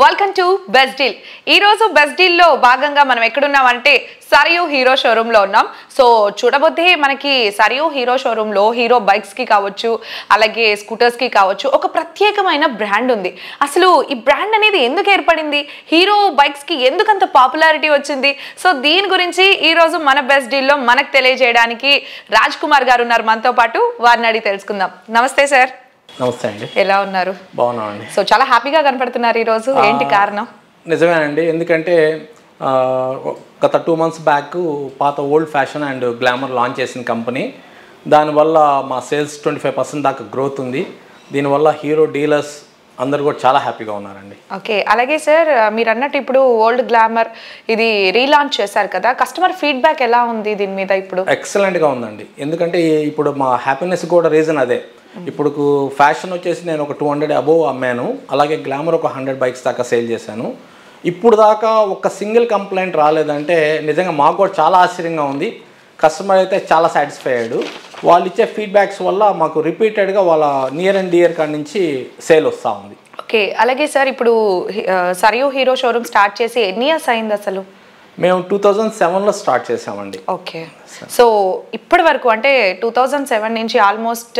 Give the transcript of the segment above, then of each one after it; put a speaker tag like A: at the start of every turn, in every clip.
A: Welcome to best deal ఈ రోజు best deal లో భాగంగా మనం ఎక్కడున్నామంటే సరియు హీరో షోరూమ్ లో ఉన్నాం సో చూడబోతే మనకి సరియు హీరో షోరూమ్ లో హీరో బైక్స్ కి కావచ్చు అలాగే స్కూటర్స్ కి కావచ్చు ఒక ప్రత్యేకమైన బ్రాండ్ ఉంది అసలు ఈ బ్రాండ్ అనేది ఎందుకు ఏర్పడింది హీరో బైక్స్ కి ఎందుకంత పాపులారిటీ వచ్చింది సో దీని గురించి ఈ రోజు మన బెస్ట్ డీల్ లో మనకు తెలియజేయడానికి రాజ్ కుమార్ గారు ఉన్నారు మనతో పాటు వారిని అడిగి తెలుసుకుందాం నమస్తే సార్
B: నమస్తే అండి
A: ఎలా ఉన్నారు
B: బాగున్నామండి
A: సో చాలా హ్యాపీగా కనపడుతున్నారు ఈ రోజు ఏంటి కారణం
B: నిజమేనండి ఎందుకంటే ఆ, గత టూ మంత్స్ బ్యాక్ పాత old fashion and Glamour launch చేసిన కంపెనీ దానివల్ల మా సేల్స్ ట్వంటీ ఫైవ్ పర్సెంట్ దాకా గ్రోత్ ఉంది దీనివల్ల హీరో డీలర్స్ అందరు కూడా చాలా హ్యాపీగా ఉన్నారండి
A: ఓకే అలాగే సార్ మీరు అన్నట్టు ఇప్పుడు ఓల్డ్ గ్లామర్ ఇది రీలాంచ్ చేశారు కదా కస్టమర్ ఫీడ్బ్యాక్ ఎలా ఉంది దీని మీద ఇప్పుడు
B: ఎక్సలెంట్గా ఉందండి ఎందుకంటే ఈ- ఇప్పుడు మా హ్యాపీనెస్ కూడా రీజన్ అదే ఇప్పుడు ఫ్యాషన్ వచ్చేసి నేను ఒక టూ హండ్రెడ్ అబోవ్ అమ్మాను అలాగే గ్లామర్ ఒక హండ్రెడ్ బైక్స్ దాకా సేల్ చేశాను ఇప్పుడు దాకా ఒక సింగిల్ కంప్లైంట్ రాలేదంటే నిజంగా మాకు కూడా చాలా ఆశ్చర్యంగా ఉంది కస్టమర్ అయితే చాలా సాటిస్ఫై అయ్యాడు వాళ్ళు ఇచ్చే ఫీడ్బ్యాక్స్ వల్ల మాకు రిపీటెడ్గా వాళ్ళ నియర్ అండ్ డియర్ కాడ నుంచి సేల్ వస్తూ ఉంది
A: ఓకే అలాగే సార్ ఇప్పుడు సరియో హీరో షోరూమ్ స్టార్ట్ చేసి ఎన్ని ఇయర్స్ అయింది అసలు
B: మేము టూ థౌజండ్ సెవెన్లో స్టార్ట్ చేసామండి
A: ఓకే సో ఇప్పటి వరకు అంటే టూ థౌజండ్ సెవెన్ నుంచి ఆల్మోస్ట్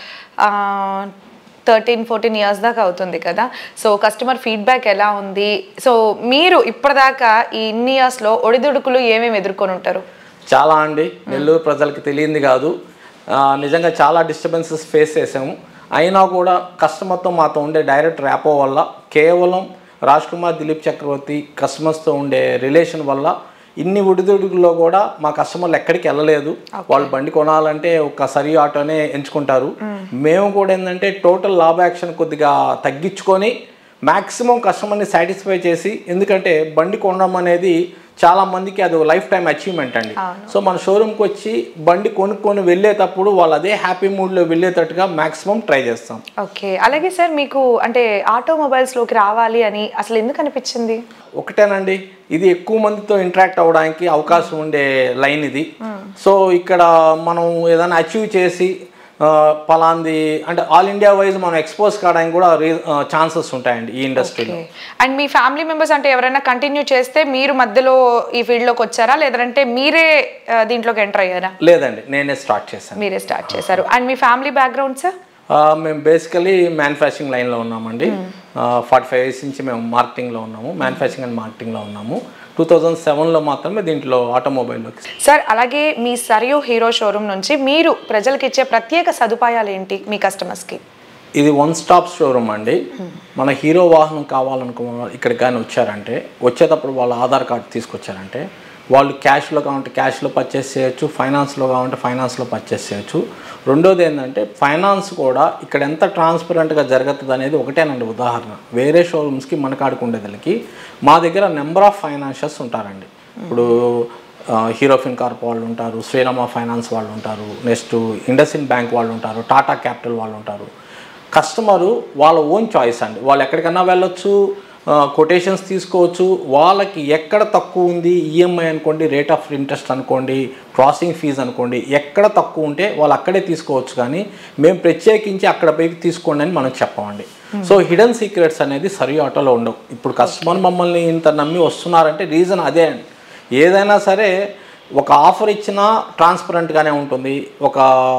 A: థర్టీన్ ఫోర్టీన్ ఇయర్స్ దాకా అవుతుంది కదా సో కస్టమర్ ఫీడ్బ్యాక్ ఎలా ఉంది సో మీరు ఇప్పటిదాకా ఈ ఇన్ని ఇయర్స్లో ఒడిదుడుకులు ఏమేమి ఎదుర్కొని ఉంటారు
B: చాలా అండి నెల్లూరు ప్రజలకు తెలియంది కాదు ఆ, నిజంగా చాలా డిస్టర్బెన్సెస్ ఫేస్ చేసాము అయినా కూడా కస్టమర్తో మాతో ఉండే డైరెక్ట్ ర్యాపో వల్ల కేవలం రాజ్ కుమార్ దిలీప్ చక్రవర్తి కస్టమర్స్తో ఉండే రిలేషన్ వల్ల ఇన్ని ఉడిదుడుగుల్లో కూడా మా కస్టమర్లు ఎక్కడికి వెళ్ళలేదు వాళ్ళు బండి కొనాలంటే ఒక సరి ఆటోనే ఎంచుకుంటారు మేము కూడా ఏంటంటే టోటల్ లాభాక్షన్ కొద్దిగా తగ్గించుకొని మ్యాక్సిమం కస్టమర్ని సాటిస్ఫై చేసి ఎందుకంటే బండి కొనడం అనేది చాలా మందికి అది లైఫ్ టైం అచీవ్మెంట్ అండి సో మన షోరూమ్కి వచ్చి బండి కొనుక్కొని వెళ్ళేటప్పుడు వాళ్ళు అదే హ్యాపీ మూడ్లో వెళ్ళేటట్టుగా మ్యాక్సిమం ట్రై చేస్తాం
A: ఓకే అలాగే సార్ మీకు అంటే ఆటోమొబైల్స్లోకి రావాలి అని అసలు ఎందుకు అనిపించింది
B: ఒకటేనండి ఇది ఎక్కువ మందితో ఇంటరాక్ట్ అవ్వడానికి అవకాశం ఉండే లైన్ ఇది సో ఇక్కడ మనం ఏదైనా అచీవ్ చేసి ఆ, పలాంది అంటే ఆల్ ఇండియా వైజ్ మనం ఎక్స్పోజ్ కావడానికి కూడా ఛాన్సెస్ ఉంటాయండి ఈ ఇండస్ట్రీలో
A: అండ్ మీ ఫ్యామిలీ మెంబర్స్ అంటే ఎవరైనా కంటిన్యూ చేస్తే మీరు మధ్యలో ఈ ఫీల్డ్లోకి వచ్చారా లేదంటే మీరే ఆ, దీంట్లోకి ఎంటర్ అయ్యారా
B: లేదండి నేనే స్టార్ట్ చేశాను
A: మీరే స్టార్ట్ చేశారు అండ్ మీ ఫ్యామిలీ బ్యాక్గ్రౌండ్ సార్
B: ఆ, మేము బేసికలీ మ్యానుఫ్యాక్చరింగ్ లైన్లో ఉన్నామండి ఫార్టీ ఫైవ్ ఇయర్స్ నుంచి మేము మార్కెటింగ్లో ఉన్నాము మ్యానుఫ్యాక్చరింగ్ అండ్ మార్కెటింగ్లో ఉన్నాము టూ థౌజండ్ సెవెన్లో మాత్రమే దీంట్లో ఆటోమొబైల్లోకి
A: సార్ అలాగే మీ సరియో హీరో షోరూమ్ నుంచి మీరు ప్రజలకు ఇచ్చే ప్రత్యేక సదుపాయాలు ఏంటి మీ కస్టమర్స్కి
B: ఇది వన్ స్టాప్ షోరూమ్ అండి మన హీరో వాహనం కావాలనుకున్న వాళ్ళు ఇక్కడికి కానీ వచ్చారంటే వచ్చేటప్పుడు వాళ్ళ ఆధార్ కార్డు తీసుకొచ్చారంటే వాళ్ళు క్యాష్లో కావాలంటే క్యాష్లో పర్చేస్ చేయొచ్చు ఫైనాన్స్లో కావాలంటే ఫైనాన్స్లో పర్చేస్ చేయొచ్చు రెండోది ఏంటంటే ఫైనాన్స్ కూడా ఇక్కడ ఎంత ట్రాన్స్పరెంట్గా జరుగుతుంది అనేది ఒకటేనండి ఉదాహరణ వేరే షోరూమ్స్కి మన కాడికి ఉండేదానికి మా దగ్గర నెంబర్ ఆఫ్ ఫైనాన్షియర్స్ ఉంటారండి ఇప్పుడు ఆ, హీరో ఫిన్కార్ప్ వాళ్ళు ఉంటారు శ్రీరామ ఫైనాన్స్ వాళ్ళు ఉంటారు నెక్స్ట్ ఇండస్ఇన్ బ్యాంక్ వాళ్ళు ఉంటారు టాటా క్యాపిటల్ వాళ్ళు ఉంటారు కస్టమరు వాళ్ళ ఓన్ చాయిస్ అండి వాళ్ళు ఎక్కడికన్నా వెళ్ళొచ్చు కొటేషన్స్ తీసుకోవచ్చు వాళ్ళకి ఎక్కడ తక్కువ ఉంది ఈఎంఐ అనుకోండి రేట్ ఆఫ్ ఇంట్రెస్ట్ అనుకోండి ప్రాసెసింగ్ ఫీజ్ అనుకోండి ఎక్కడ తక్కువ ఉంటే వాళ్ళు అక్కడే తీసుకోవచ్చు కానీ మేము ప్రత్యేకించి అక్కడ పోయి తీసుకోండి అని మనం చెప్పమండి సో హిడెన్ సీక్రెట్స్ అనేది సరి ఆటోలో ఉండవు ఇప్పుడు కస్టమర్ మమ్మల్ని ఇంత నమ్మి వస్తున్నారంటే రీజన్ అదే అండి ఏదైనా సరే ఒక ఆఫర్ ఇచ్చినా ట్రాన్స్పరెంట్గానే ఉంటుంది ఒక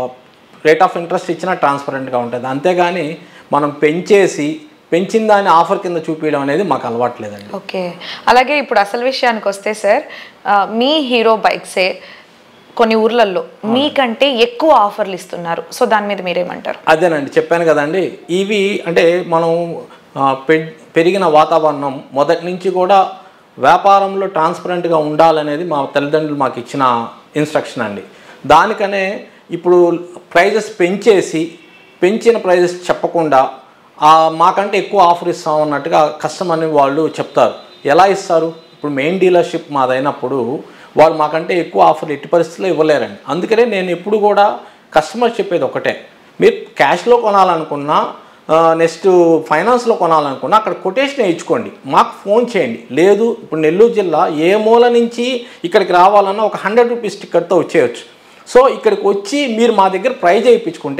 B: రేట్ ఆఫ్ ఇంట్రెస్ట్ ఇచ్చినా ట్రాన్స్పరెంట్గా ఉంటుంది అంతేగాని మనం పెంచేసి పెంచిన దాన్ని ఆఫర్ కింద చూపించడం అనేది మాకు అలవాట్లేదండి
A: ఓకే అలాగే ఇప్పుడు అసలు విషయానికి వస్తే సార్ ఆ, మీ హీరో బైక్సే కొన్ని ఊర్లలో మీకంటే ఎక్కువ ఆఫర్లు ఇస్తున్నారు సో దాని మీద మీరేమంటారు
B: అదేనండి చెప్పాను కదండి ఇవి అంటే మనం ఆ, పె- పెరిగిన వాతావరణం మొదటి నుంచి కూడా వ్యాపారంలో ట్రాన్స్పరెంట్గా ఉండాలనేది మా తల్లిదండ్రులు మాకు ఇచ్చిన ఇన్స్ట్రక్షన్ అండి దానికనే ఇప్పుడు ప్రైజెస్ పెంచేసి పెంచిన ప్రైజెస్ చెప్పకుండా ఆ, మాకంటే ఎక్కువ ఆఫర్ ఇస్తాం అన్నట్టుగా కస్టమర్ని వాళ్ళు చెప్తారు ఎలా ఇస్తారు ఇప్పుడు మెయిన్ డీలర్షిప్ మాదైనప్పుడు వాళ్ళు మాకంటే ఎక్కువ ఆఫర్ ఎట్టి పరిస్థితుల్లో ఇవ్వలేరండి అందుకనే నేను ఎప్పుడు కూడా కస్టమర్ చెప్పేది ఒకటే మీరు క్యాష్లో కొనాలనుకున్నా నెక్స్ట్ ఫైనాన్స్లో కొనాలనుకున్నా అక్కడ కొటేషన్ వేయించుకోండి మాకు ఫోన్ చేయండి లేదు ఇప్పుడు నెల్లూరు జిల్లా ఏ మూల నుంచి ఇక్కడికి రావాలన్నా ఒక హండ్రెడ్ రూపీస్ టికెట్తో వచ్చేయచ్చు సో ఇక్కడికి వచ్చి మీరు మా దగ్గర ప్రైజ్ వేయించుకుంటే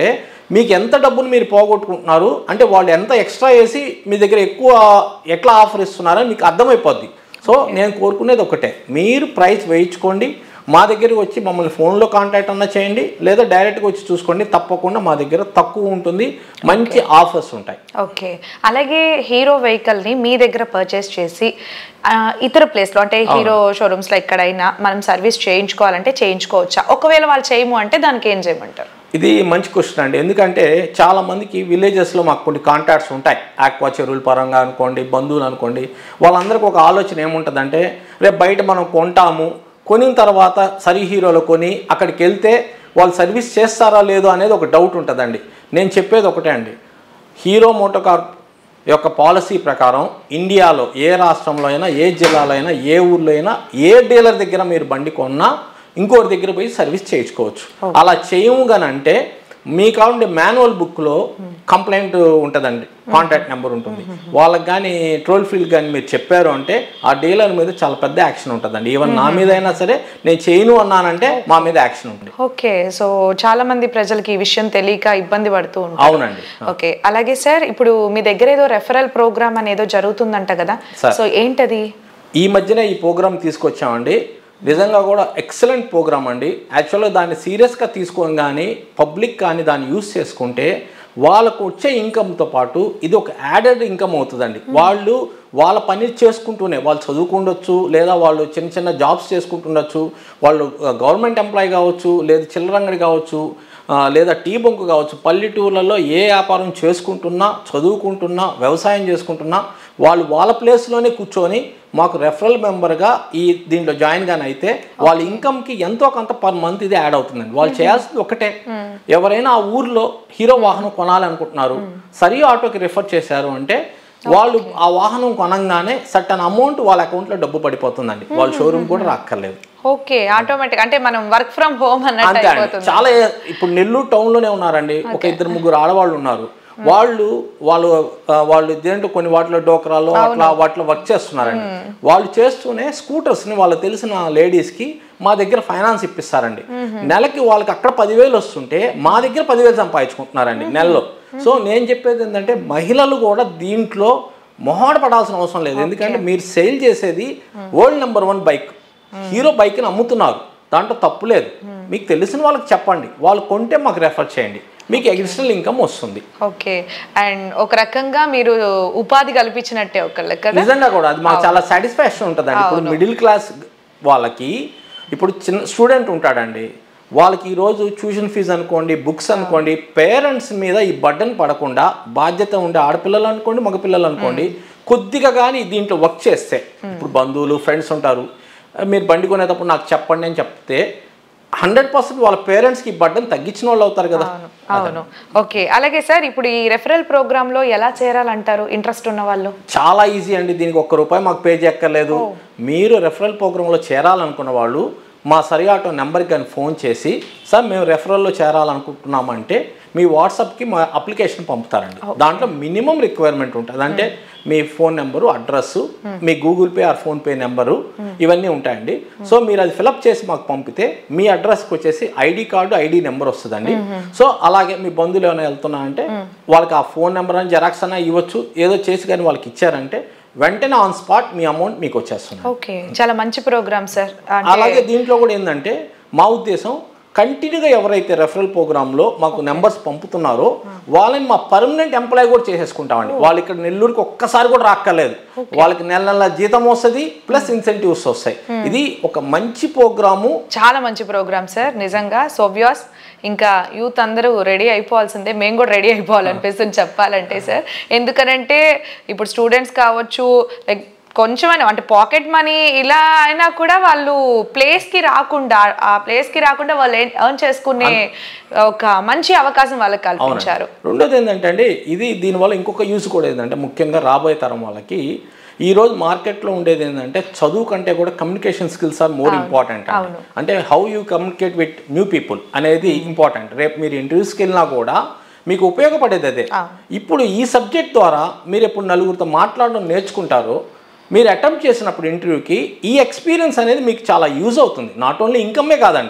B: మీకు ఎంత డబ్బును మీరు పోగొట్టుకుంటున్నారు అంటే వాళ్ళు ఎంత ఎక్స్ట్రా వేసి మీ దగ్గర ఎక్కువ ఎట్లా ఆఫర్ ఇస్తున్నారో మీకు అర్థమైపోద్ది సో నేను కోరుకునేది ఒకటే మీరు ప్రైస్ వేయించుకోండి మా దగ్గరికి వచ్చి మమ్మల్ని ఫోన్లో కాంటాక్ట్ అన్నా చేయండి లేదా డైరెక్ట్గా వచ్చి చూసుకోండి తప్పకుండా మా దగ్గర తక్కువ ఉంటుంది మంచి ఆఫర్స్ ఉంటాయి
A: ఓకే అలాగే హీరో వెహికల్ ని మీ దగ్గర పర్చేస్ చేసి ఆ, ఇతర ప్లేస్ లో అంటే హీరో షోరూమ్స్ లో ఎక్కడైనా మనం సర్వీస్ చేయించుకోవాలంటే చేయించుకోవచ్చా ఒకవేళ వాళ్ళు చేయము అంటే దానికి ఏం చేయమంటారు
B: ఇది మంచి క్వశ్చన్ అండి ఎందుకంటే చాలా మందికి విలేజెస్లో మాకు కొన్ని కాంటాక్ట్స్ ఉంటాయి ఆక్వా చెరువుల పరంగా అనుకోండి బంధువులు అనుకోండి వాళ్ళందరికీ ఒక ఆలోచన ఏముంటుందంటే రేపు బయట మనం కొంటాము కొనిన తర్వాత సరి హీరోలో కొని అక్కడికి వెళ్తే వాళ్ళు సర్వీస్ చేస్తారా లేదో అనేది ఒక డౌట్ ఉంటుందండి నేను చెప్పేది ఒకటే అండి హీరో మోటోకార్ యొక్క పాలసీ ప్రకారం ఇండియాలో ఏ రాష్ట్రంలో అయినా ఏ జిల్లాలో అయినా ఏ ఊర్లో అయినా ఏ డీలర్ దగ్గర మీరు బండి కొన్నా ఇంకోటి దగ్గర పోయి సర్వీస్ చేయించుకోవచ్చు అలా చేయము గాని అంటే మీ కావాలంటే మాన్యువల్ బుక్లో కంప్లైంట్ ఉంటుందండి కాంటాక్ట్ నెంబర్ ఉంటుంది వాళ్ళకి కానీ ట్రోల్ ఫీల్ కానీ మీరు చెప్పారు అంటే ఆ డీలర్ మీద చాలా పెద్ద యాక్షన్ ఉంటుందండి ఈవెన్ నా మీద అయినా సరే నేను చేయను అన్నానంటే మా మీద యాక్షన్ ఉంటుంది
A: ఓకే సో చాలా మంది ప్రజలకి ఈ విషయం తెలియక ఇబ్బంది పడుతూ ఉంటారు
B: అవునండి
A: ఓకే అలాగే సార్ ఇప్పుడు మీ దగ్గర ఏదో రెఫరల్ ప్రోగ్రామ్ అనేదో జరుగుతుందంట కదా
B: Sir.
A: సో ఏంటది
B: ఈ మధ్యనే ఈ ప్రోగ్రామ్ తీసుకొచ్చామండి నిజంగా కూడా ఎక్సలెంట్ ప్రోగ్రామ్ అండి యాక్చువల్గా దాన్ని సీరియస్గా తీసుకొని కానీ పబ్లిక్ కానీ దాన్ని యూస్ చేసుకుంటే వాళ్ళకు వచ్చే ఇన్కమ్తో పాటు ఇది ఒక యాడెడ్ ఇన్కమ్ అవుతుందండి వాళ్ళు వాళ్ళ పని చేసుకుంటూనే వాళ్ళు చదువుకుండొచ్చు లేదా వాళ్ళు చిన్న చిన్న జాబ్స్ చేసుకుంటుండొచ్చు వాళ్ళు గవర్నమెంట్ ఎంప్లాయ్ కావచ్చు లేదా చిల్లరంగడి కావచ్చు ఆ, లేదా టీ బొంకు కావచ్చు పల్లెటూర్లలో ఏ వ్యాపారం చేసుకుంటున్నా చదువుకుంటున్నా వ్యవసాయం చేసుకుంటున్నా వాళ్ళు వాళ్ళ ప్లేస్లోనే కూర్చొని మాకు రెఫరల్ మెంబర్గా ఈ దీంట్లో జాయిన్ గాని అయితే వాళ్ళ ఇన్కమ్కి ఎంతో కొంత పర్ మంత్ ఇది యాడ్ అవుతుందండి వాళ్ళు చేయాల్సింది ఒకటే ఎవరైనా ఆ ఊర్లో హీరో వాహనం కొనాలనుకుంటున్నారు సరి ఆటోకి రిఫర్ చేశారు అంటే వాళ్ళు ఆ వాహనం కొనంగానే సర్టన్ అమౌంట్ వాళ్ళ అకౌంట్లో డబ్బు పడిపోతుందండి వాళ్ళ షోరూమ్ కూడా రాక్కర్లేదు
A: ఓకే ఆటోమేటిక్ అంటే మనం వర్క్ ఫ్రమ్ హోమ్ అన్నట్టు
B: అంతే అండి
A: అయిపోతుంది
B: చాలా ఇప్పుడు నెల్లూరు టౌన్ లోనే ఉన్నారండి ఒక ఇద్దరు ముగ్గురు ఆడవాళ్ళు ఉన్నారు వాళ్ళు వాళ్ళు ఆ, వాళ్ళు దేంట్లో కొన్ని వాటిలో డోకరాలో అట్లా వాటిలో వర్క్ చేస్తున్నారండి వాళ్ళు చేస్తూనే స్కూటర్స్ ని వాళ్ళకి తెలిసిన లేడీస్ కి మా దగ్గర ఫైనాన్స్ ఇప్పిస్తారండి నెలకి వాళ్ళకి అక్కడ పదివేలు వస్తుంటే మా దగ్గర పదివేలు సంపాదించుకుంటున్నారండి నెలలో సో నేను చెప్పేది ఏంటంటే మహిళలు కూడా దీంట్లో మొహాట పడాల్సిన అవసరం లేదు ఎందుకంటే మీరు సేల్ చేసేది world number one bike Hero బైక్ని అమ్ముతున్నారు దాంట్లో తప్పు లేదు మీకు తెలిసిన వాళ్ళకి చెప్పండి వాళ్ళు కొంటే మాకు రెఫర్ చేయండి మీకు అడిషనల్ ఇన్కమ్ వస్తుంది
A: ఓకే అండ్ ఒక రకంగా మీరు ఉపాధి కల్పించినట్టే ఒకళ్ళకి కదా
B: నిజంగా కూడా అది మాకు చాలా సాటిస్ఫాక్షన్ ఉంటుందండి ఇప్పుడు మిడిల్ క్లాస్ వాళ్ళకి ఇప్పుడు చిన్న స్టూడెంట్ ఉంటాడండి వాళ్ళకి ఈరోజు ట్యూషన్ ఫీజు అనుకోండి బుక్స్ అనుకోండి పేరెంట్స్ మీద ఈ బర్డన్ పడకుండా బాధ్యత ఉండే ఆడపిల్లలు అనుకోండి మగపిల్లలు అనుకోండి కొద్దిగా కానీ దీంట్లో వర్క్ చేస్తే ఇప్పుడు బంధువులు ఫ్రెండ్స్ ఉంటారు మీరు బండి కొనేటప్పుడు నాకు చెప్పండి అని చెప్తే హండ్రెడ్ పర్సెంట్ వాళ్ళ పేరెంట్స్కి ఈ బర్డన్ తగ్గించిన వాళ్ళు అవుతారు కదా
A: అవును ఓకే అలాగే సార్ ఇప్పుడు ఈ రెఫరల్ ప్రోగ్రామ్ లో ఎలా చేరాలంటారు ఇంట్రెస్ట్ ఉన్న వాళ్ళు
B: చాలా ఈజీ అండి దీనికి ఒక్క రూపాయి మాకు పే చేయక్కర్లేదు మీరు రెఫరల్ ప్రోగ్రాంలో చేరాలనుకున్న వాళ్ళు మా సరి ఆటో నెంబర్కి కానీ ఫోన్ చేసి సార్ మేము రెఫరల్లో చేరాలనుకుంటున్నామంటే మీ వాట్సాప్కి మా అప్లికేషన్ పంపుతారండి దాంట్లో మినిమం రిక్వైర్మెంట్ ఉంటుంది అంటే మీ ఫోన్ నెంబరు అడ్రస్ మీ Google Pay or PhonePe number ఇవన్నీ ఉంటాయండి సో మీరు అది ఫిలప్ చేసి మాకు పంపితే మీ అడ్రస్కి వచ్చేసి ఐడి కార్డు ఐడి నెంబర్ వస్తుందండి సో అలాగే మీ బంధువులు ఏమైనా వెళ్తున్నా అంటే వాళ్ళకి ఆ ఫోన్ నెంబర్ అని జెరాక్స్ అన్నా ఇవ్వచ్చు ఏదో చేసి కానీ వాళ్ళకి ఇచ్చారంటే వెంటనే ఆన్ స్పాట్ మీ అమౌంట్ మీకు వచ్చేస్తుంది
A: ఓకే చాలా మంచి ప్రోగ్రామ్ సార్
B: అలాగే దీంట్లో కూడా ఏంటంటే మా ఉద్దేశం కంటిన్యూగా ఎవరైతే రెఫరల్ ప్రోగ్రాంలో మాకు నెంబర్స్ పంపుతున్నారో వాళ్ళని మా పర్మనెంట్ ఎంప్లాయ్ కూడా చేసేసుకుంటామండి వాళ్ళు ఇక్కడ నెల్లూరుకి ఒక్కసారి కూడా రాక్కర్లేదు వాళ్ళకి నెల నెల జీతం వస్తుంది ప్లస్ ఇన్సెంటివ్స్ వస్తాయి ఇది ఒక మంచి ప్రోగ్రాము
A: చాలా మంచి ప్రోగ్రామ్ సార్ నిజంగా సోవ్యాస్ ఇంకా యూత్ అందరూ రెడీ అయిపోవాల్సిందే మేము కూడా రెడీ అయిపోవాలనిపిస్తుంది చెప్పాలంటే సార్ ఎందుకనంటే ఇప్పుడు స్టూడెంట్స్ కావచ్చు లైక్ కొంచెమైనా అంటే పాకెట్ మనీ ఇలా అయినా కూడా వాళ్ళు ప్లేస్కి రాకుండా ఆ ప్లేస్కి రాకుండా వాళ్ళు ఎర్న్ చేసుకునే ఒక మంచి అవకాశం వాళ్ళకి కల్పించారు
B: రెండోది ఏంటంటే అండి ఇది దీనివల్ల ఇంకొక యూస్ కూడా ఏంటంటే ముఖ్యంగా రాబోయే తరం వాళ్ళకి ఈ రోజు మార్కెట్లో ఉండేది ఏంటంటే చదువు కంటే కూడా communication skills are more important అంటే how you communicate with new people అనేది ఇంపార్టెంట్ రేపు మీరు ఇంటర్వ్యూస్కి వెళ్ళినా కూడా మీకు ఉపయోగపడేది అదే ఇప్పుడు ఈ సబ్జెక్ట్ ద్వారా మీరు ఎప్పుడు నలుగురితో మాట్లాడడం నేర్చుకుంటారో మీరు అటెంప్ట్ చేసినప్పుడు ఇంటర్వ్యూకి ఈ ఎక్స్పీరియన్స్ అనేది మీకు చాలా యూజ్ అవుతుంది నాట్ ఓన్లీ ఇన్కమే కాదండి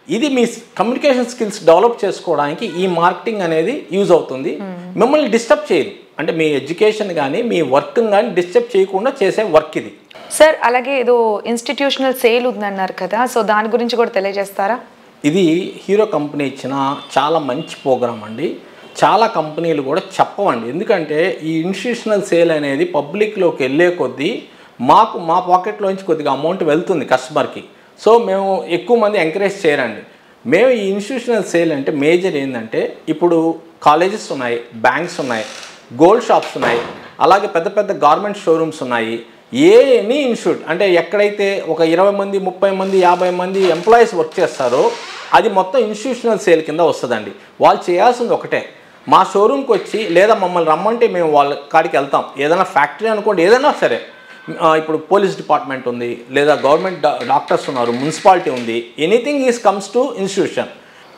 B: ఇది మీ కమ్యూనికేషన్ స్కిల్స్ డెవలప్ చేసుకోవడానికి ఈ మార్కెటింగ్ అనేది యూజ్ అవుతుంది మిమ్మల్ని డిస్టర్బ్ చేయదు అంటే మీ ఎడ్యుకేషన్ కానీ మీ వర్క్ కానీ డిస్టర్బ్ చేయకుండా చేసే వర్క్ ఇది
A: సార్ అలాగే ఏదో ఇన్స్టిట్యూషనల్ సేల్ ఉందన్నారు కదా సో దాని గురించి కూడా తెలియజేస్తారా
B: ఇది హీరో కంపెనీ ఇచ్చిన చాలా మంచి ప్రోగ్రామ్ అండి చాలా కంపెనీలు కూడా చెప్పవండి ఎందుకంటే ఈ ఇన్స్టిట్యూషనల్ సేల్ అనేది పబ్లిక్లోకి వెళ్ళే కొద్దీ మాకు మా పాకెట్లోంచి కొద్దిగా అమౌంట్ వెళ్తుంది కస్టమర్కి సో మేము ఎక్కువ మంది ఎంకరేజ్ చేయరండి మేము ఈ ఇన్స్టిట్యూషనల్ సేల్ అంటే మేజర్ ఏంటంటే ఇప్పుడు కాలేజెస్ ఉన్నాయి బ్యాంక్స్ ఉన్నాయి గోల్డ్ షాప్స్ ఉన్నాయి అలాగే పెద్ద పెద్ద గార్మెంట్ షోరూమ్స్ ఉన్నాయి ఏ ఎనీ ఇన్స్టిట్యూట్ అంటే ఎక్కడైతే ఒక ఇరవై మంది ముప్పై మంది యాభై మంది ఎంప్లాయీస్ వర్క్ చేస్తారో అది మొత్తం ఇన్స్టిట్యూషనల్ సేల్ కింద వస్తుందండి వాళ్ళు చేయాల్సింది ఒకటే మా షోరూమ్కి వచ్చి లేదా మమ్మల్ని రమ్మంటే మేము వాళ్ళ కాడికి వెళ్తాం ఏదైనా ఫ్యాక్టరీ అనుకోండి ఏదైనా సరే ఆ, ఇప్పుడు పోలీస్ డిపార్ట్మెంట్ ఉంది లేదా గవర్నమెంట్ డా- డాక్టర్స్ ఉన్నారు మున్సిపాలిటీ ఉంది anything is comes to institution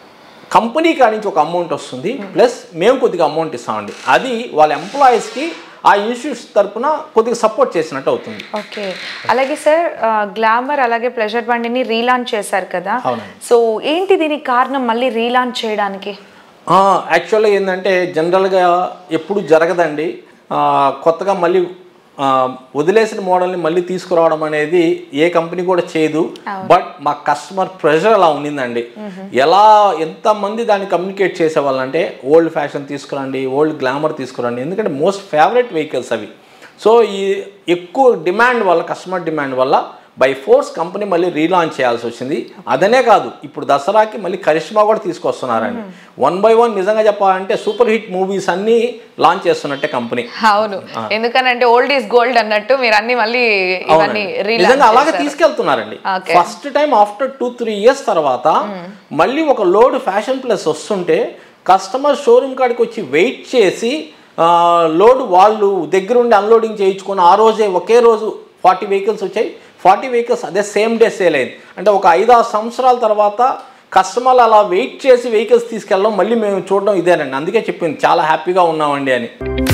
B: company కాడి నుంచి ఒక అమౌంట్ వస్తుంది ప్లస్ మేము కొద్దిగా అమౌంట్ ఇస్తామండి అది వాళ్ళ ఎంప్లాయీస్కి ఆ ఇన్స్టిట్యూషన్ తరపున కొద్దిగా సపోర్ట్ చేసినట్టు అవుతుంది
A: ఓకే అలాగే సార్ గ్లామర్ అలాగే ప్లెజర్ బండిని రీలాంచ్ చేశారు కదా
B: అవునండి.
A: సో ఏంటి దీనికి కారణం మళ్ళీ రీలాంచ్ చేయడానికి
B: యాక్చువల్గా ఏంటంటే జనరల్గా ఎప్పుడు జరగదండి ఆ, కొత్తగా మళ్ళీ ఆ, వదిలేసిన మోడల్ని మళ్ళీ తీసుకురావడం అనేది ఏ కంపెనీ కూడా చేయదు బట్ మా కస్టమర్ ప్రెషర్ అలా ఉండిందండి ఎలా ఎంతమంది దాన్ని కమ్యూనికేట్ చేసేవాళ్ళంటే ఓల్డ్ ఫ్యాషన్ తీసుకురండి ఓల్డ్ గ్లామర్ తీసుకురండి ఎందుకంటే మోస్ట్ ఫేవరెట్ వెహికల్స్ అవి సో ఈ ఎక్కువ డిమాండ్ వల్ల కస్టమర్ డిమాండ్ వల్ల బై ఫోర్స్ కంపెనీ మళ్ళీ రీలాంచ్ చేయాల్సి వచ్చింది అదనే కాదు ఇప్పుడు దసరాకి మళ్ళీ కరిష్మా కూడా తీసుకొస్తున్నారండి వన్ బై వన్ నిజంగా చెప్పాలంటే సూపర్ హిట్ మూవీస్ అన్నీ లాంచ్ చేస్తున్నట్టే కంపెనీ
A: అవును ఎందుకనంటే ఓల్డ్ ఈజ్ గోల్డ్ అన్నట్టు మీరు అన్ని మళ్ళీ ఇవన్నీ
B: అవునండి. నిజంగా అలాగే
A: రీలాంచ్
B: తీసుకెళ్తున్నారండి
A: Okay.
B: First time after two three years తర్వాత మళ్ళీ ఒక లోడ్ ఫ్యాషన్ ప్లస్ వస్తుంటే కస్టమర్ షోరూమ్ కాడికి వచ్చి వెయిట్ చేసి ఆ, లోడ్ వాళ్ళు దగ్గరుండి అన్లోడింగ్ చేయించుకొని ఆ రోజే ఒకే రోజు ఫార్టీ వెహికల్స్ వచ్చాయి ఫార్టీ వెహికల్స్ అదే సేమ్ డే సేల్ అయింది అంటే ఒక ఐదు ఆరు సంవత్సరాల తర్వాత కస్టమర్లు అలా వెయిట్ చేసి వెహికల్స్ తీసుకెళ్ళడం మళ్ళీ మేము చూడడం ఇదేనండి అందుకే చెప్పింది చాలా హ్యాపీగా ఉన్నామండి అని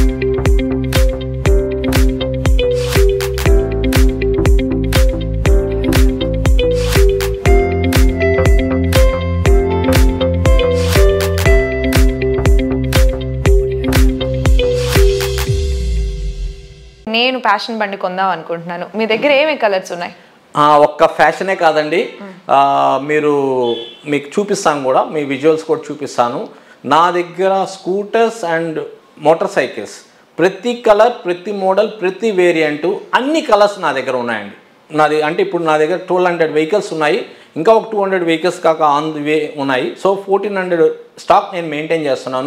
A: నేను ప్యాషన్ బండి కొందాం అనుకుంటున్నాను మీ దగ్గర ఏమేమి కలర్స్ ఉన్నాయి
B: ఆ, ఒక్క ఫ్యాషనే కాదండి ఆ, మీరు మీకు చూపిస్తాను కూడా మీ విజువల్స్ కూడా చూపిస్తాను నా దగ్గర స్కూటర్స్ అండ్ మోటార్ సైకిల్స్ ప్రతి కలర్ ప్రతి మోడల్ ప్రతి వేరియంట్ అన్ని కలర్స్ నా దగ్గర ఉన్నాయండి నాది అంటే ఇప్పుడు నా దగ్గర ట్వెల్వ్ హండ్రెడ్ వెహికల్స్ ఉన్నాయి ఇంకా ఒక టూ హండ్రెడ్ వెహికల్స్ కాక ఆన్ ది వే ఉన్నాయి సో ఫోర్టీన్ హండ్రెడ్ స్టాక్ నేను మెయింటైన్ చేస్తున్నాను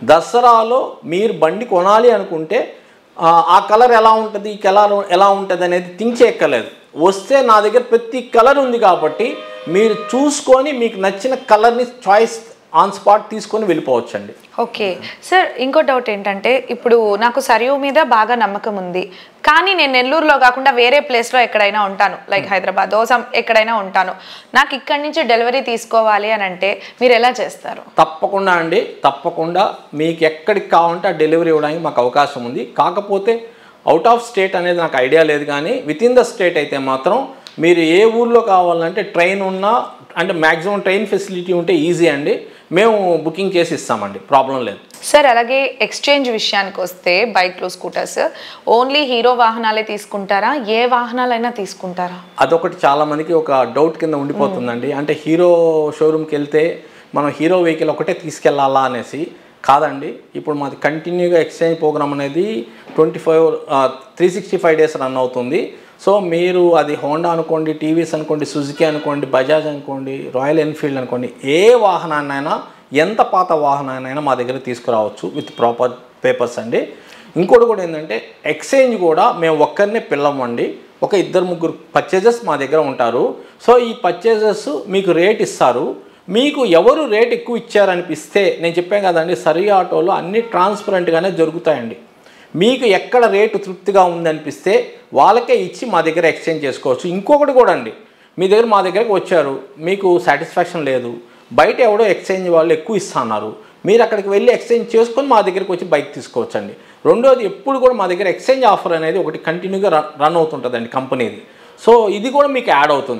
B: దసరాలో మీరు బండి కొనాలి అనుకుంటే ఆ, ఆ కలర్ ఎలా ఉంటుంది ఈ కలర్ ఎలా ఉంటుంది అనేది థింక్ చేయక్కర్లేదు వస్తే నా దగ్గర ప్రతి కలర్ ఉంది కాబట్టి మీరు చూసుకొని మీకు నచ్చిన కలర్ని చాయిస్ ఆన్ స్పాట్ తీసుకొని వెళ్ళిపోవచ్చండి
A: ఓకే సార్ ఇంకో డౌట్ ఏంటంటే ఇప్పుడు నాకు సరియు మీద బాగా నమ్మకం ఉంది కానీ నేను నెల్లూరులో కాకుండా వేరే ప్లేస్లో ఎక్కడైనా ఉంటాను లైక్ హైదరాబాద్ సమ్ ఎక్కడైనా ఉంటాను నాకు ఇక్కడి నుంచి డెలివరీ తీసుకోవాలి అని అంటే మీరు ఎలా చేస్తారు
B: తప్పకుండా అండి తప్పకుండా మీకు ఎక్కడికి కావాలంటే ఆ డెలివరీ ఇవ్వడానికి మాకు అవకాశం ఉంది కాకపోతే అవుట్ ఆఫ్ స్టేట్ అనేది నాకు ఐడియా లేదు కానీ విత్ ఇన్ ద స్టేట్ అయితే మాత్రం మీరు ఏ ఊర్లో కావాలంటే ట్రైన్ ఉన్నా అంటే మ్యాక్సిమం ట్రైన్ ఫెసిలిటీ ఉంటే ఈజీ అండి మేము బుకింగ్ చేసి ఇస్తామండి ప్రాబ్లం లేదు
A: సార్ అలాగే ఎక్స్చేంజ్ విషయానికి వస్తే బైక్లు స్కూటర్స్ ఓన్లీ హీరో వాహనాలే తీసుకుంటారా ఏ వాహనాలైనా తీసుకుంటారా
B: అదొకటి చాలా మందికి ఒక డౌట్ కింద ఉండిపోతుందండి అంటే హీరో షోరూమ్కి వెళ్తే మనం హీరో వెహికల్ ఒకటే తీసుకెళ్ళాలా అనేసి కాదండి ఇప్పుడు మాది కంటిన్యూగా ఎక్స్చేంజ్ ప్రోగ్రామ్ అనేది twenty five three sixty five days run అవుతుంది సో మీరు అది హోండా అనుకోండి టీవీస్ అనుకోండి సుజుకి అనుకోండి బజాజ్ అనుకోండి రాయల్ ఎన్ఫీల్డ్ అనుకోండి ఏ వాహనాన్నైనా ఎంత పాత వాహనాన్నైనా మా దగ్గర తీసుకురావచ్చు విత్ ప్రాపర్ పేపర్స్ అండి ఇంకోటి కూడా ఏంటంటే ఎక్స్చేంజ్ కూడా మేము ఒక్కరినే పిల్లమండి ఒక ఇద్దరు ముగ్గురు పర్చేజెస్ మా దగ్గర ఉంటారు సో ఈ పర్చేజెస్ మీకు రేట్ ఇస్తారు మీకు ఎవరు రేట్ ఎక్కువ ఇచ్చారనిపిస్తే నేను చెప్పాను కదండి సరి ఆటోలో అన్ని ట్రాన్స్పరెంట్గానే జరుగుతాయండి మీకు ఎక్కడ రేటు తృప్తిగా ఉందనిపిస్తే వాళ్ళకే ఇచ్చి మా దగ్గర ఎక్స్చేంజ్ చేసుకోవచ్చు ఇంకొకటి కూడా అండి మీ దగ్గర మా దగ్గరకు వచ్చారు మీకు సాటిస్ఫాక్షన్ లేదు బయట ఎవడో ఎక్స్చేంజ్ వాళ్ళు ఎక్కువ ఇస్తున్నారు మీరు అక్కడికి వెళ్ళి ఎక్స్చేంజ్ చేసుకొని మా దగ్గరికి వచ్చి బైక్ తీసుకోవచ్చండి రెండోది ఎప్పుడు కూడా మా దగ్గర ఎక్స్చేంజ్ ఆఫర్ అనేది ఒకటి కంటిన్యూగా రన్ రన్ అవుతుంటుందండి కంపెనీది సో ఇది కూడా మీకు యాడ్ అవుతుంది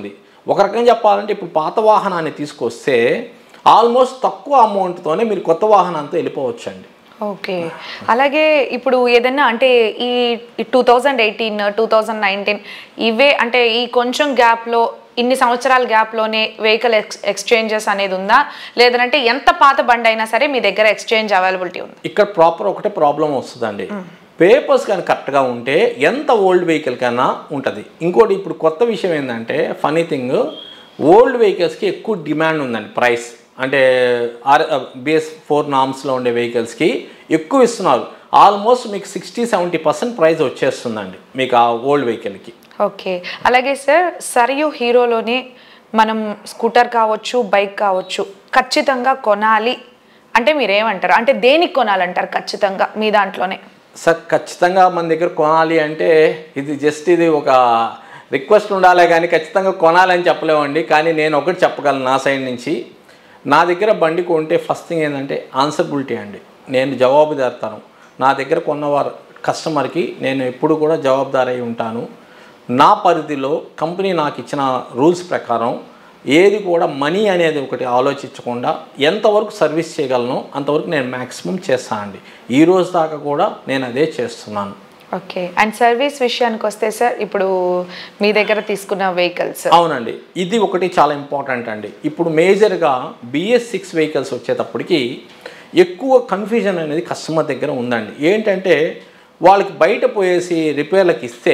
B: ఒక రకంగా చెప్పాలంటే ఇప్పుడు పాత వాహనాన్ని తీసుకొస్తే ఆల్మోస్ట్ తక్కువ అమౌంట్తోనే మీరు కొత్త వాహనంతో వెళ్ళిపోవచ్చండి
A: ఓకే అలాగే ఇప్పుడు ఏదైనా అంటే ఈ two thousand eighteen two thousand nineteen ఇవే అంటే ఈ కొంచెం గ్యాప్లో ఇన్ని సంవత్సరాల గ్యాప్లోనే వెహికల్ ఎక్స్ ఎక్స్చేంజెస్ అనేది ఉందా లేదంటే ఎంత పాత బండి అయినా సరే మీ దగ్గర ఎక్స్చేంజ్ అవైలబిలిటీ ఉంది
B: ఇక్కడ ప్రాపర్ ఒకటే ప్రాబ్లం వస్తుందండి పేపర్స్ కానీ కరెక్ట్గా ఉంటే ఎంత ఓల్డ్ వెహికల్ కన్నా ఉంటుంది ఇంకోటి ఇప్పుడు కొత్త విషయం ఏంటంటే ఫనీ థింగ్ ఓల్డ్ వెహికల్స్కి ఎక్కువ డిమాండ్ ఉందండి ప్రైస్ అంటే ఆర్ బిఎస్ ఫోర్ నామ్స్లో ఉండే వెహికల్స్కి ఎక్కువ ఇస్తున్నారు ఆల్మోస్ట్ మీకు సిక్స్టీ సెవెంటీ పర్సెంట్ ప్రైస్ వచ్చేస్తుందండి మీకు ఆ ఓల్డ్ వెహికల్కి
A: ఓకే అలాగే సార్ సరియు హీరోలోనే మనం స్కూటర్ కావచ్చు బైక్ కావచ్చు ఖచ్చితంగా కొనాలి అంటే మీరేమంటారు అంటే దేనికి కొనాలంటారు ఖచ్చితంగా మీ దాంట్లోనే
B: సార్ ఖచ్చితంగా మన దగ్గర కొనాలి అంటే ఇది జస్ట్ ఇది ఒక రిక్వెస్ట్ ఉండాలే కానీ ఖచ్చితంగా కొనాలని చెప్పలేమండి కానీ నేను ఒకటి చెప్పగలను నా సైడ్ నుంచి నా దగ్గర బండి కొంటే ఫస్ట్ థింగ్ ఏంటంటే ఆన్సరబిలిటీ అండి నేను జవాబుదారుతాను నా దగ్గర కొన్నవారు కస్టమర్కి నేను ఎప్పుడు కూడా జవాబుదారై ఉంటాను నా పరిధిలో కంపెనీ నాకు ఇచ్చిన రూల్స్ ప్రకారం ఏది కూడా మనీ అనేది ఒకటి ఆలోచించకుండా ఎంతవరకు సర్వీస్ చేయగలను అంతవరకు నేను మ్యాక్సిమం చేస్తానండి ఈ రోజు దాకా కూడా నేను అదే చేస్తున్నాను
A: ఓకే అండ్ సర్వీస్ విషయానికి వస్తే సార్ ఇప్పుడు మీ దగ్గర తీసుకున్న వెహికల్స్
B: అవునండి ఇది ఒకటి చాలా ఇంపార్టెంట్ అండి ఇప్పుడు మేజర్గా బిఎస్ సిక్స్ వెహికల్స్ వచ్చేటప్పటికి ఎక్కువ కన్ఫ్యూజన్ అనేది కస్టమర్ దగ్గర ఉందండి ఏంటంటే వాళ్ళకి బయట పోయేసి రిపేర్లకు ఇస్తే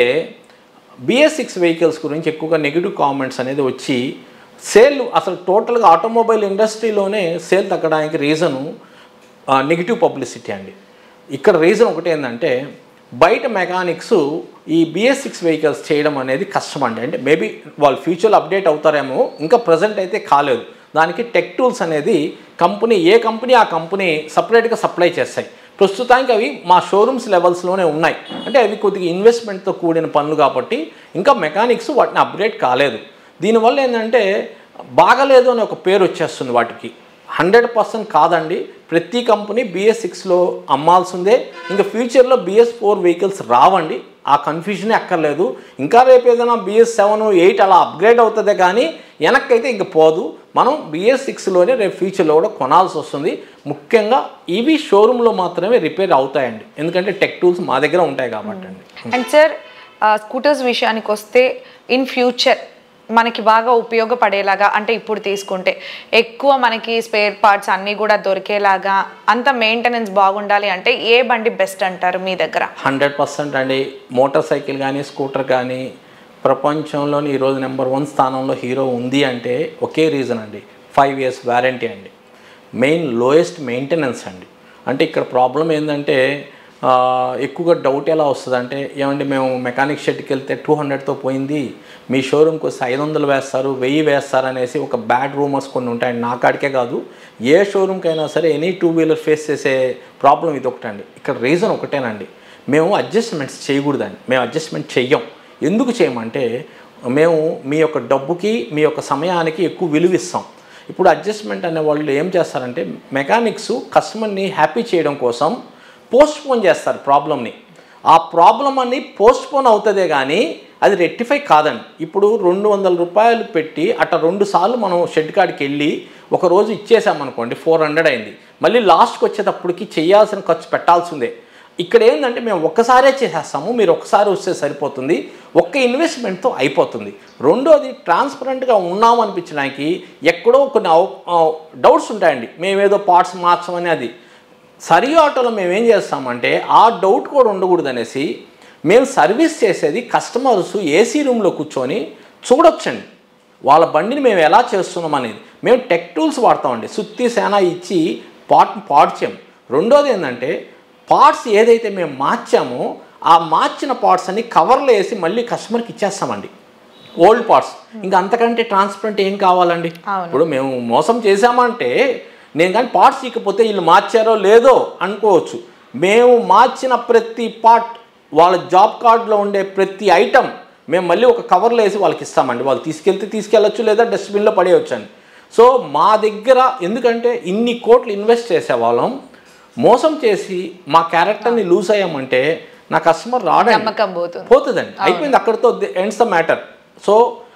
B: బిఎస్ సిక్స్ వెహికల్స్ గురించి ఎక్కువగా నెగిటివ్ కామెంట్స్ అనేది వచ్చి సేల్ అసలు టోటల్గా ఆటోమొబైల్ ఇండస్ట్రీలోనే సేల్ తగ్గడానికి రీజను నెగిటివ్ పబ్లిసిటీ అండి ఇక్కడ రీజన్ ఒకటి ఏంటంటే బయట మెకానిక్స్ ఈ బిఎస్ సిక్స్ వెహికల్స్ చేయడం అనేది కష్టం అండి అంటే మేబీ వాళ్ళు ఫ్యూచర్లో అప్డేట్ అవుతారేమో ఇంకా ప్రజెంట్ అయితే కాలేదు దానికి టెక్ టూల్స్ అనేది కంపెనీ ఏ కంపెనీ ఆ కంపెనీ సపరేట్గా సప్లై చేస్తాయి ప్రస్తుతానికి అవి మా షోరూమ్స్ లెవెల్స్లోనే ఉన్నాయి అంటే అవి కొద్దిగా ఇన్వెస్ట్మెంట్తో కూడిన పనులు కాబట్టి ఇంకా మెకానిక్స్ వాటిని అప్గ్రేడ్ కాలేదు దీనివల్ల ఏంటంటే బాగలేదు అని ఒక పేరు వచ్చేస్తుంది వాటికి హండ్రెడ్ పర్సెంట్ కాదండి ప్రతి కంపెనీ బిఎస్ సిక్స్లో అమ్మాల్సిందే ఇంకా ఫ్యూచర్లో బిఎస్ ఫోర్ వెహికల్స్ రావండి ఆ కన్ఫ్యూజనే అక్కర్లేదు ఇంకా రేపు ఏదైనా బిఎస్ సెవెన్ ఎయిట్ అలా అప్గ్రేడ్ అవుతుందే కానీ వెనక్కైతే ఇంక పోదు మనం బిఎస్ సిక్స్లోనే రేపు ఫ్యూచర్లో కూడా కొనాల్సి వస్తుంది ముఖ్యంగా ఇవి షోరూంలో మాత్రమే రిపేర్ అవుతాయండి ఎందుకంటే టెక్ టూల్స్ మా దగ్గర ఉంటాయి కాబట్టి అండి
A: అండ్ సార్ స్కూటర్స్ విషయానికి వస్తే ఇన్ ఫ్యూచర్ మనకి బాగా ఉపయోగపడేలాగా అంటే ఇప్పుడు తీసుకుంటే ఎక్కువ మనకి స్పేర్ పార్ట్స్ అన్నీ కూడా దొరికేలాగా అంత మెయింటెనెన్స్ బాగుండాలి అంటే ఏ బండి బెస్ట్ అంటారు మీ దగ్గర
B: హండ్రెడ్ పర్సెంట్ అండి మోటార్ సైకిల్ కానీ స్కూటర్ కానీ ప్రపంచంలోని ఈరోజు నెంబర్ వన్ స్థానంలో హీరో ఉంది అంటే ఒకే రీజన్ అండి ఫైవ్ ఇయర్స్ వ్యారంటీ అండి మెయిన్ లోయెస్ట్ మెయింటెనెన్స్ అండి అంటే ఇక్కడ ప్రాబ్లం ఏంటంటే ఆ, ఎక్కువగా డౌట్ ఎలా వస్తుంది అంటే ఏమండి మేము మెకానిక్ షెడ్కి వెళ్తే టూ హండ్రెడ్తో పోయింది మీ షోరూమ్కి వస్తే ఐదు వందలు వేస్తారు వెయ్యి వేస్తారు అనేసి ఒక బ్యాడ్ రూమర్స్ కొన్ని ఉంటాయండి నా కాడికే కాదు ఏ షోరూమ్కైనా సరే ఎనీ టూ వీలర్ ఫేస్ చేసే ప్రాబ్లం ఇది ఒకటండి ఇక్కడ రీజన్ ఒకటేనండి మేము అడ్జస్ట్మెంట్స్ చేయకూడదండి మేము అడ్జస్ట్మెంట్ చెయ్యం ఎందుకు చేయమంటే మేము మీ యొక్క డబ్బుకి మీ యొక్క సమయానికి ఎక్కువ విలువ ఇస్తాం ఇప్పుడు అడ్జస్ట్మెంట్ అనే వాళ్ళు ఏం చేస్తారంటే మెకానిక్స్ కస్టమర్ని హ్యాపీ చేయడం కోసం పోస్ట్ పోన్ చేస్తారు ప్రాబ్లమ్ని ఆ ప్రాబ్లం అని పోస్ట్ పోన్ అవుతుందే కానీ అది రెక్టిఫై కాదండి ఇప్పుడు రెండు వందల రూపాయలు పెట్టి అట్ట రెండు సార్లు మనం షెడ్ కాడికి వెళ్ళి ఒక రోజు ఇచ్చేసామనుకోండి ఫోర్ హండ్రెడ్ అయింది మళ్ళీ లాస్ట్కి వచ్చేటప్పటికి చేయాల్సిన ఖర్చు పెట్టాల్సిందే ఇక్కడ ఏంటంటే మేము ఒక్కసారే చేసేస్తాము మీరు ఒక్కసారి వస్తే సరిపోతుంది ఒక్క ఇన్వెస్ట్మెంట్తో అయిపోతుంది రెండోది ట్రాన్స్పరెంట్గా ఉన్నాం అనిపించడానికి ఎక్కడో కొన్ని డౌట్స్ ఉంటాయండి మేమేదో పార్ట్స్ మార్చమని అది సరి ఆటోలో మేము ఏం చేస్తామంటే ఆ డౌట్ కూడా ఉండకూడదు అనేసి మేము సర్వీస్ చేసేది కస్టమర్స్ ఏసీ రూమ్లో కూర్చొని చూడొచ్చండి వాళ్ళ బండిని మేము ఎలా చేస్తున్నాం అనేది మేము టెక్ టూల్స్ వాడతామండి సుత్తి సేన ఇచ్చి పాట్ పాడ్చాం రెండోది ఏంటంటే పార్ట్స్ ఏదైతే మేము మార్చామో ఆ మార్చిన పార్ట్స్ అన్ని కవర్లో వేసి మళ్ళీ కస్టమర్కి ఇచ్చేస్తామండి ఓల్డ్ పార్ట్స్ ఇంకా అంతకంటే ట్రాన్స్పరెంట్ ఏం కావాలండి
A: అవును.
B: ఇప్పుడు మేము మోసం చేశామంటే నేను కానీ పార్ట్స్ ఇకపోతే వీళ్ళు మార్చారో లేదో అనుకోవచ్చు మేము మార్చిన ప్రతి పార్ట్ వాళ్ళ జాబ్ కార్డులో ఉండే ప్రతి ఐటమ్ మేము మళ్ళీ ఒక కవర్లో వేసి వాళ్ళకి ఇస్తామండి వాళ్ళు తీసుకెళ్తే తీసుకెళ్ళచ్చు లేదా డస్ట్బిన్లో పడేయచ్చండి సో మా దగ్గర ఎందుకంటే ఇన్ని కోట్లు ఇన్వెస్ట్ చేసే వాళ్ళం మోసం చేసి మా క్యారెక్టర్ని లూజ్ అయ్యామంటే నా కస్టమర్ రాడండి
A: నమ్మకం పోతుంది
B: పోతుందండి అయిపోయింది అక్కడితో ఎండ్స్ ద మ్యాటర్ సో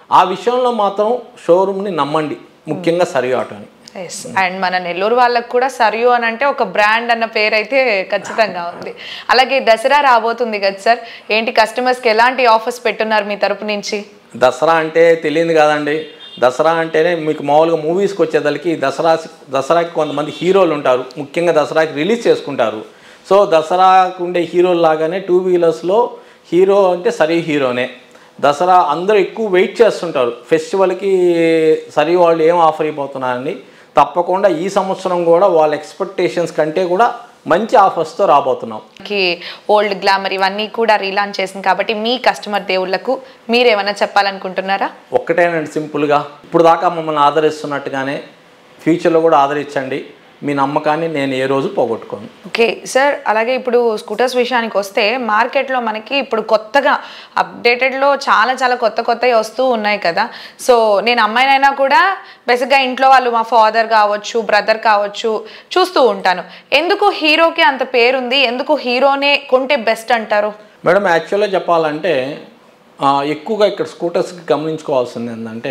B: ఆ విషయంలో మాత్రం షోరూమ్ని నమ్మండి ముఖ్యంగా సరి ఆటోని
A: ఎస్ అండ్ మన నెల్లూరు వాళ్ళకు కూడా సరియు అని అంటే ఒక బ్రాండ్ అన్న పేరు అయితే ఖచ్చితంగా ఉంది అలాగే దసరా రాబోతుంది కదా సార్ ఏంటి కస్టమర్స్కి ఎలాంటి ఆఫర్స్ పెట్టున్నారు మీ తరపు నుంచి
B: దసరా అంటే తెలియదు కదండి దసరా అంటేనే మీకు మామూలుగా మూవీస్కి వచ్చేదానికి దసరా దసరాకి కొంతమంది హీరోలు ఉంటారు ముఖ్యంగా దసరాకి రిలీజ్ చేసుకుంటారు సో దసరాకు ఉండే హీరోలు లాగానే టూ వీలర్స్లో హీరో అంటే సరి హీరోనే దసరా అందరూ ఎక్కువ వెయిట్ చేస్తుంటారు ఫెస్టివల్కి సరి వాళ్ళు ఏం ఆఫర్ అయిపోతున్నారని తప్పకుండా ఈ సంవత్సరం కూడా వాళ్ళ ఎక్స్పెక్టేషన్స్ కంటే కూడా మంచి ఆఫర్స్తో రాబోతున్నాం
A: కి ఓల్డ్ గ్లామర్ ఇవన్నీ కూడా రీలాంచ్ చేసింది కాబట్టి మీ కస్టమర్ దేవుళ్ళకు మీరేమైనా చెప్పాలనుకుంటున్నారా
B: ఒక్కటేనండి సింపుల్గా ఇప్పుడు దాకా మమ్మల్ని ఆదరిస్తున్నట్టుగానే ఫ్యూచర్లో కూడా ఆదరించండి మీ నమ్మకాన్ని నేను ఏ రోజు పోగొట్టుకోను
A: ఓకే సార్ అలాగే ఇప్పుడు స్కూటర్స్ విషయానికి వస్తే మార్కెట్లో మనకి ఇప్పుడు కొత్తగా అప్డేటెడ్లో చాలా చాలా కొత్త కొత్తవి వస్తూ ఉన్నాయి కదా సో నేను అమ్మాయినైనా కూడా బేసిక్గా ఇంట్లో వాళ్ళు మా ఫాదర్ కావచ్చు బ్రదర్ కావచ్చు చూస్తూ ఉంటాను ఎందుకు హీరోకి అంత పేరుంది ఎందుకు హీరోనే కొంటే బెస్ట్ అంటారు
B: మేడం యాక్చువల్గా చెప్పాలంటే ఆ, ఎక్కువగా ఇక్కడ స్కూటర్స్కి గమనించుకోవాల్సింది ఏంటంటే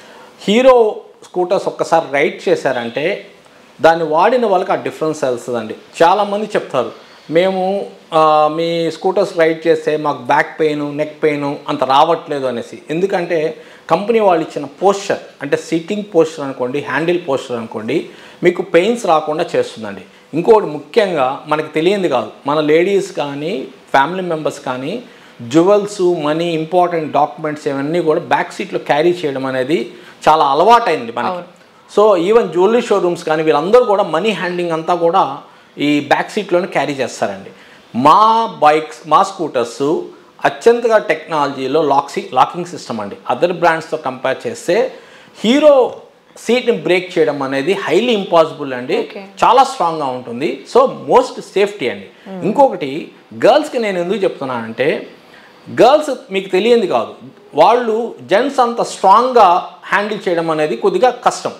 B: హీరో స్కూటర్స్ ఒక్కసారి రైడ్ చేశారంటే దాన్ని వాడిన వాళ్ళకి ఆ డిఫరెన్స్ తెలుస్తుందండి చాలామంది చెప్తారు మేము ఆ, మీ స్కూటర్స్ రైడ్ చేస్తే మాకు బ్యాక్ పెయిన్ నెక్ పెయిన్ అంత రావట్లేదు అనేసి ఎందుకంటే కంపెనీ వాళ్ళు ఇచ్చిన పోస్చర్ అంటే సిట్టింగ్ పోస్చర్ అనుకోండి హ్యాండిల్ పోస్చర్ అనుకోండి మీకు పెయిన్స్ రాకుండా చేస్తుందండి ఇంకోటి ముఖ్యంగా మనకి తెలియంది కాదు మన లేడీస్ కానీ ఫ్యామిలీ మెంబర్స్ కానీ జ్యువెల్స్ మనీ ఇంపార్టెంట్ డాక్యుమెంట్స్ ఇవన్నీ కూడా బ్యాక్ సీట్లో క్యారీ చేయడం అనేది చాలా అలవాటైంది మనకి సో ఈవెన్ జ్యువెలరీ షోరూమ్స్ కానీ వీళ్ళందరూ కూడా మనీ హ్యాండింగ్ అంతా కూడా ఈ బ్యాక్ సీట్లోనే క్యారీ చేస్తారండి మా బైక్స్ మా స్కూటర్స్ అత్యంతగా టెక్నాలజీలో లాక్సి లాకింగ్ సిస్టమ్ అండి అదర్ బ్రాండ్స్తో కంపేర్ చేస్తే హీరో సీట్ని బ్రేక్ చేయడం అనేది హైలీ ఇంపాసిబుల్ అండి
A: Okay.
B: చాలా స్ట్రాంగ్గా ఉంటుంది సో మోస్ట్ సేఫ్టీ అండి ఇంకొకటి గర్ల్స్కి నేను ఎందుకు చెప్తున్నానంటే గర్ల్స్ మీకు తెలియంది కాదు వాళ్ళు జెంట్స్ అంత స్ట్రాంగ్గా హ్యాండిల్ చేయడం అనేది కొద్దిగా కష్టం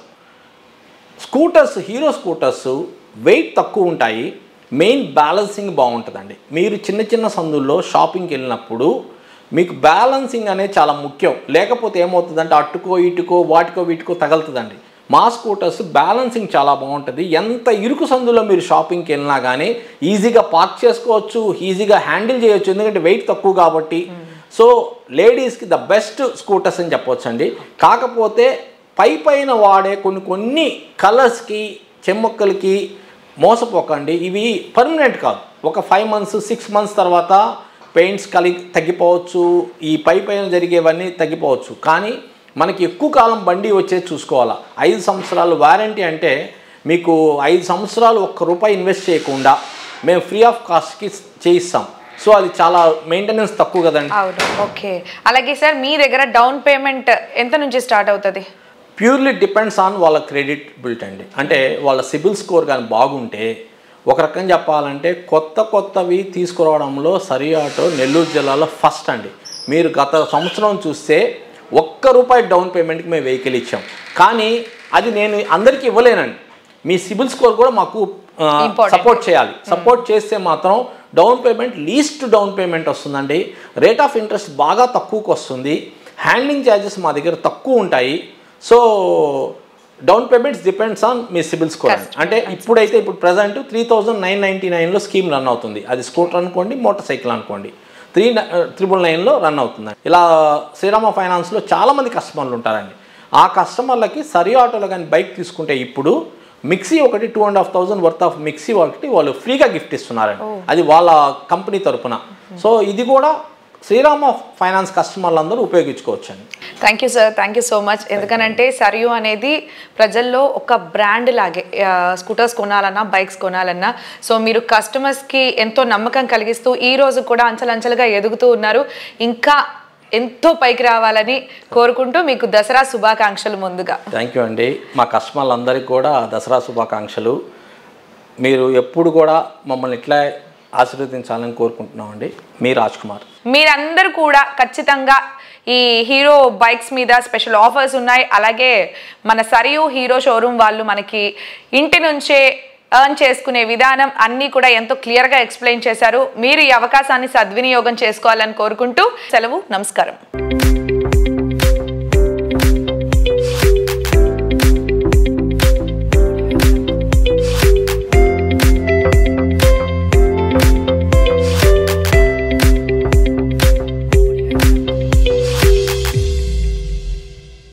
B: స్కూటర్స్ హీరో స్కూటర్స్ వెయిట్ తక్కువ ఉంటాయి మెయిన్ బ్యాలెన్సింగ్ బాగుంటుందండి మీరు చిన్న చిన్న సందుల్లో షాపింగ్కి వెళ్ళినప్పుడు మీకు బ్యాలెన్సింగ్ అనేది చాలా ముఖ్యం లేకపోతే ఏమవుతుందంటే అట్టుకో ఇటుకో వాటికో వీటికో తగలుతుందండి మా స్కూటర్స్ బ్యాలెన్సింగ్ చాలా బాగుంటుంది ఎంత ఇరుకు సందులో మీరు షాపింగ్కి వెళ్ళినా కానీ ఈజీగా పార్క్ చేసుకోవచ్చు ఈజీగా హ్యాండిల్ చేయొచ్చు ఎందుకంటే వెయిట్ తక్కువ కాబట్టి సో లేడీస్కి ద బెస్ట్ స్కూటర్స్ అని చెప్పొచ్చండి కాకపోతే పై పైన వాడే కొన్ని కొన్ని కలర్స్కి చెమ్మక్కలకి మోసపోకండి ఇవి పర్మనెంట్ కాదు ఒక ఫైవ్ మంత్స్ సిక్స్ మంత్స్ తర్వాత పెయింట్స్ కలిగి తగ్గిపోవచ్చు ఈ పై పైన జరిగేవన్నీ తగ్గిపోవచ్చు కానీ మనకి ఎక్కువ కాలం బండి వచ్చేది చూసుకోవాలా ఐదు సంవత్సరాలు వారంటీ అంటే మీకు ఐదు సంవత్సరాలు ఒక్క రూపాయి ఇన్వెస్ట్ చేయకుండా మేము ఫ్రీ ఆఫ్ కాస్ట్కి చేయిస్తాం సో అది చాలా మెయింటెనెన్స్ తక్కువ కదండి
A: అవును ఓకే అలాగే సార్ మీ దగ్గర డౌన్ పేమెంట్ ఎంత నుంచి స్టార్ట్ అవుతుంది
B: ప్యూర్లీ డిపెండ్స్ ఆన్ వాళ్ళ క్రెడిట్ బిల్ట్ అండి అంటే వాళ్ళ సిబిల్ స్కోర్ కానీ బాగుంటే ఒక రకం చెప్పాలంటే కొత్త కొత్తవి తీసుకురావడంలో సరి ఆటో నెల్లూరు జిల్లాలో ఫస్ట్ అండి మీరు గత సంవత్సరం చూస్తే ఒక్క రూపాయి డౌన్ పేమెంట్కి మేము వెహికల్ ఇచ్చాం కానీ అది నేను అందరికీ ఇవ్వలేనండి మీ సిబిల్ స్కోర్ కూడా మాకు
A: Important.
B: సపోర్ట్ చేయాలి సపోర్ట్ చేస్తే మాత్రం down payment least down payment వస్తుందండి రేట్ ఆఫ్ ఇంట్రెస్ట్ బాగా తక్కువకు వస్తుంది హ్యాండ్లింగ్ ఛార్జెస్ మా దగ్గర తక్కువ ఉంటాయి so down payments depends on మీ సిబిల్ స్కోర్ అంటే ఇప్పుడైతే ఇప్పుడు present three thousand nine ninety నైన్లో స్కీమ్ రన్ అవుతుంది అది స్కూటర్ అనుకోండి మోటార్ సైకిల్ అనుకోండి త్రీ త్రిబుల్ నైన్లో రన్ అవుతుంది ఇలా శ్రీరామ ఫైనాన్స్లో చాలామంది కస్టమర్లు ఉంటారండి ఆ కస్టమర్లకి సరి ఆటోలో కానీ బైక్ తీసుకుంటే ఇప్పుడు మిక్సీ ఒకటి two and half thousand worth of mixie ఒకటి వాళ్ళు ఫ్రీగా గిఫ్ట్ ఇస్తున్నారండి అది వాళ్ళ కంపెనీ తరపున సో ఇది కూడా శ్రీరామ ఫైనాన్స్ కస్టమర్లందరూ ఉపయోగించుకోవచ్చండి
A: thank you sir thank you so much ఎందుకనంటే సరియు అనేది ప్రజల్లో ఒక బ్రాండ్ లాగే ఆ, స్కూటర్స్ కొనాలన్నా బైక్స్ కొనాలన్నా సో మీరు కస్టమర్స్కి ఎంతో నమ్మకం కలిగిస్తూ ఈ రోజు కూడా అంచెలంచెలుగా ఎదుగుతూ ఉన్నారు ఇంకా ఎంతో పైకి రావాలని కోరుకుంటూ మీకు దసరా శుభాకాంక్షలు ముందుగా
B: థ్యాంక్ యూ అండి మా కస్టమర్లందరికీ కూడా దసరా శుభాకాంక్షలు మీరు ఎప్పుడు కూడా మమ్మల్ని ఇట్లా ఆశీర్వదించాలని కోరుకుంటున్నామండి మీ రాజ్ కుమార్
A: మీరందరూ కూడా ఖచ్చితంగా ఈ హీరో బైక్స్ మీద స్పెషల్ ఆఫర్స్ ఉన్నాయి అలాగే మన సరియు హీరో షోరూమ్ వాళ్ళు మనకి ఇంటి నుంచే ఎర్న్ చేసుకునే విధానం అన్నీ కూడా ఎంతో క్లియర్గా ఎక్స్ప్లెయిన్ చేశారు మీరు ఈ అవకాశాన్ని సద్వినియోగం చేసుకోవాలని కోరుకుంటూ సెలవు నమస్కారం